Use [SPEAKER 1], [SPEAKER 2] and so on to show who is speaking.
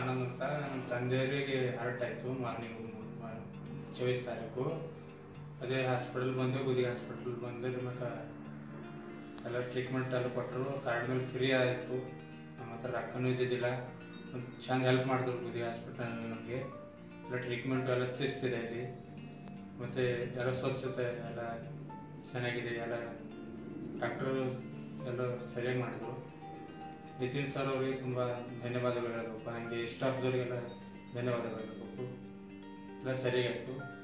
[SPEAKER 1] ಆನಂದ್ ಅಂತ ನಮ್ಮ ತಂದೆಯವರಿಗೆ ಹಾರ್ಟ್ ಆಯಿತು ಮಾರ್ನಿಂಗ್ ಚೌಬೀಸ್ ತಾರೀಕು ಅದೇ ಹಾಸ್ಪಿಟಲ್ ಬಂದು ಗುದಿ ಹಾಸ್ಪಿಟಲ್ ಬಂದು ನಿಮಗೆ ಎಲ್ಲ ಟ್ರೀಟ್ಮೆಂಟ್ ಎಲ್ಲ ಕೊಟ್ಟರು ಕಾರ್ಡ್ ಮೇಲೆ ಫ್ರೀ ಆಯಿತು ನಮ್ಮ ಹತ್ರ ರೊಕ್ಕನೂ ಇದ್ದಿದ್ದಿಲ್ಲ ಒಂದು ಚಂದ ಹೆಲ್ಪ್ ಮಾಡಿದ್ರು ಗುದಿ ಹಾಸ್ಪಿಟಲ್ ನಮಗೆ ಎಲ್ಲ ಟ್ರೀಟ್ಮೆಂಟ್ ಎಲ್ಲ ಶಿಸ್ತಿದೆ ಇಲ್ಲಿ ಮತ್ತು ಎಲ್ಲ ಸ್ವಚ್ಛತೆ ಎಲ್ಲ ಚೆನ್ನಾಗಿದೆ ಎಲ್ಲ ಡಾಕ್ಟ್ರು ಎಲ್ಲ ಸರಿಯಾಗಿ ಮಾಡಿದ್ರು ನಿತಿನ್ ಸರ್ ಅವರಿಗೆ ತುಂಬ ಧನ್ಯವಾದಗಳು ಹೇಳಬೇಕು ಹಾಗೆ ಸ್ಟಾಫ್ದವರಿಗೆಲ್ಲ ಧನ್ಯವಾದಗಳು ಹೇಳಬೇಕು ಎಲ್ಲ ಸರಿಯಾಗಿತ್ತು